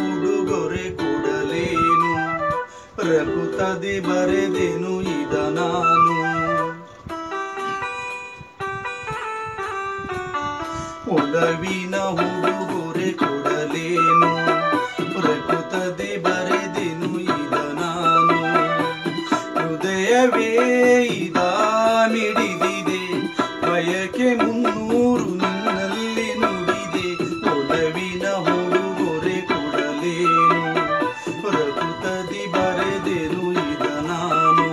ಉಡುಗೊರೆ ಕೊಡಲೇನು ರಕುತದೆ ಬರೆದೆನು ಇದ ನಾನು ಒಲವಿನ ಉಡುಗೊರೆ ಕೊಡಲೇನು ರಕುತದೆ ಬರೆದೆನು ಇದ ನಾನು ಹೃದಯವೇ ಇದ ಮಿಡಿದಿದೆ ಬಯಕೆ ಮುನ್ನೂರು ನಿನ್ನಲ್ಲಿ ನುಡಿದೆ ಒಲವಿನ ಉಡುಗೊರೆ ಕೊಡಲೇನು ರಕುತದಿ ಬರೆದೆನು ಇದ ನಾನು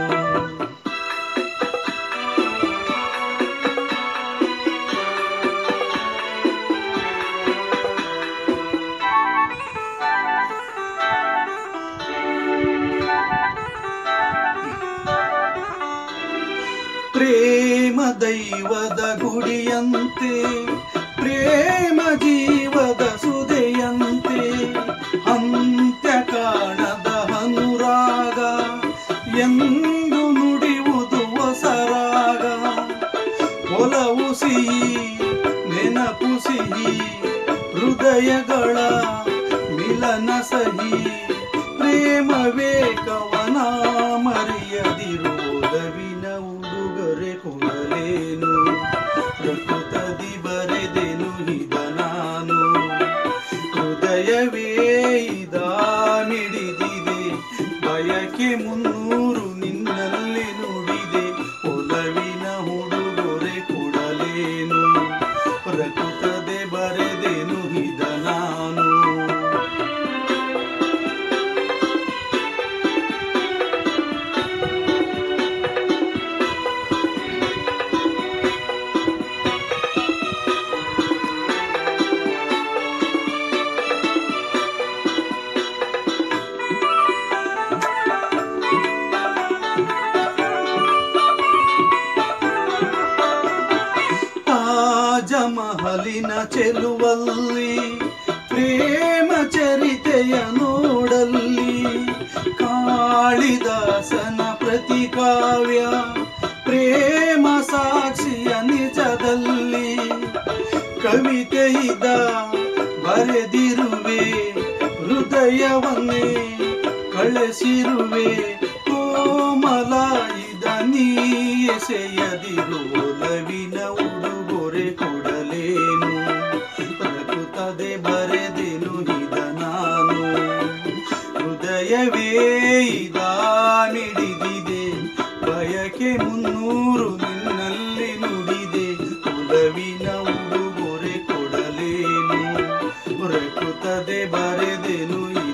ಪ್ರೇಮ ದೈವದ ಗುಡಿಯಂತೆ ಪ್ರೇಮ ಜೀವದ ಸುದೆಯಂತೆ ಅಂತ್ಯ ಕಾಣದ ಅನುರಾಗ ಎಂದು ನುಡಿಯುವುದು ಹೊಸರಾಗ ಒಲವು ಸಿಹಿ ನೆನಪು ಸಿಹಿ ಹೃದಯಗಳ ಮಿಲನ ಸಹಿ ಪ್ರೇಮವೇ ಕವನ ಮರೆಯದಿರುವುದವಿನ ಉಡುಗೊರೆ ಕೊಡಲೇನು ಪ್ರಕೃತದಿ ಬರೆದೆನು ಇದ ನಾನು ಹೃದಯವೇ ಇದ ಮಿಡಿದಿದೆ ಬಯಕೆ ಮುನ್ನೂರು ನಿನ್ನಲ್ಲಿ ನುಡಿದೆ ಒಲವಿನ ಉಡುಗೊರೆ ಕೊಡಲೇನು ಪ್ರಕೃತದೆ ಬರೆದೆನು ಇದ ನಾನು ತಾಜಮಹಲಿನ ಚೆಲುವಲ್ಲಿ ಪ್ರೇಮ ಚರಿತೆಯ ನೋಡಲ್ಲಿ ಕಾಳಿದಾಸನ ಪ್ರತಿಕಾವ್ಯ ಪ್ರೇಮ ಸಾಕ್ಷಿಯ ನಿಜದಲ್ಲಿ ಕವಿತೆ ಇದ ಬರೆದಿರುವೆ ಹೃದಯವನ್ನೇ ಕಳಿಸಿರುವೆ ಕೋಮಲ ಇದ ನೀ ಎಸೆಯದಿರು ಒಲವಿನ ಉಡುಗೊರೆ ಕೊಡಲೇನು ಪ್ರಕೃತದೆ ಬರೆದೆನು ಇದ ನಾನು ಹೃದಯವೇ ಇದ ಮಿಡಿದಿದೆ ಬಯಕೆ ಮುನ್ನೂರು ನಿನ್ನಲ್ಲಿ ನುಡಿದೆ ಒಲವಿನ ಉಡುಗೊರೆ ಕೊಡಲೇನು ಪ್ರಕೃತದೆ ಬರೆದೆನು